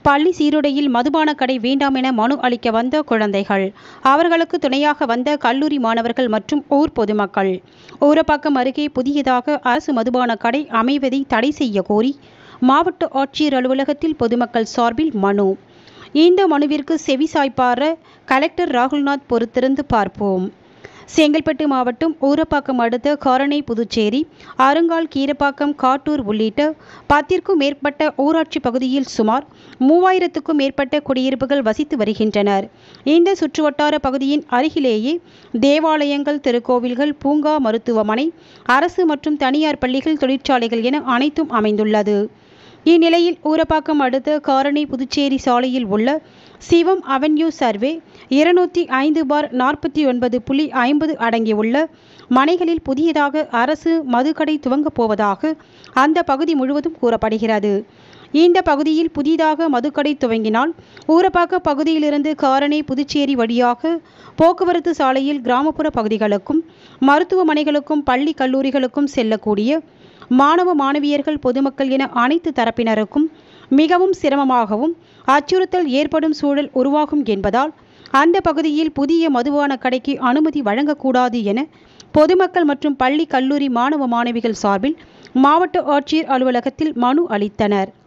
பள்ளி சீருடையில் மதுபான கடை வேண்டாம் என மனு அளிக்க வந்த குழந்தைகள் அவர்களுக்கு துணையாக வந்த கல்லூரி மாணவர்கள் மற்றும் ஊர் பொதுமக்கள் ஊரப்பாக்கம் அருகே புதியதாக அரசு மதுபான கடை அமைவதை தடை செய்ய கோரி மாவட்ட ஆட்சியர் அலுவலகத்தில் பொதுமக்கள் சார்பில் மனு இந்த மனுவிற்கு செவிசாய்ப்பார கலெக்டர் ராகுல்நாத் பொறுத்திருந்து பார்ப்போம் செங்கல்பட்டு மாவட்டம் ஊரப்பாக்கம் அடுத்த காரணை புதுச்சேரி அருங்கால் கீரப்பாக்கம் காட்டூர் உள்ளிட்ட பத்திற்கும் மேற்பட்ட ஊராட்சி பகுதியில் சுமார் மூவாயிரத்துக்கும் மேற்பட்ட குடியிருப்புகள் வசித்து வருகின்றனர் இந்த சுற்றுவட்டார பகுதியின் அருகிலேயே தேவாலயங்கள் திருக்கோவில்கள் பூங்கா மருத்துவமனை அரசு மற்றும் தனியார் பள்ளிகள் தொழிற்சாலைகள் என அனைத்தும் அமைந்துள்ளது இந்நிலையில் ஊரப்பாக்கம் அடுத்த காரணி புதுச்சேரி சாலையில் உள்ள சிவம் அவென்யூ சர்வே இருநூற்றி ஐந்து பார் நாற்பத்தி ஒன்பது புள்ளி ஐம்பது அடங்கியுள்ள மனைகளில் புதியதாக அரசு மதுக்கடை துவங்கப் போவதாக அந்த பகுதி முழுவதும் கூறப்படுகிறது இந்த பகுதியில் புதிதாக மதுக்கடை துவங்கினால் ஊரப்பாக்க பகுதியிலிருந்து காரணி புதுச்சேரி வழியாக போக்குவரத்து சாலையில் கிராமப்புற பகுதிகளுக்கும் மருத்துவமனைகளுக்கும் பள்ளி கல்லூரிகளுக்கும் செல்லக்கூடிய மாணவ மாணவியர்கள் பொதுமக்கள் என அனைத்து தரப்பினருக்கும் மிகவும் சிரமமாகவும் அச்சுறுத்தல் ஏற்படும் சூழல் உருவாகும் என்பதால் அந்த பகுதியில் புதிய மதுபான கடைக்கு அனுமதி வழங்கக்கூடாது என பொதுமக்கள் மற்றும் பள்ளி கல்லூரி மாணவ மாணவிகள் சார்பில் மாவட்ட ஆட்சியர் அலுவலகத்தில் மனு அளித்தனர்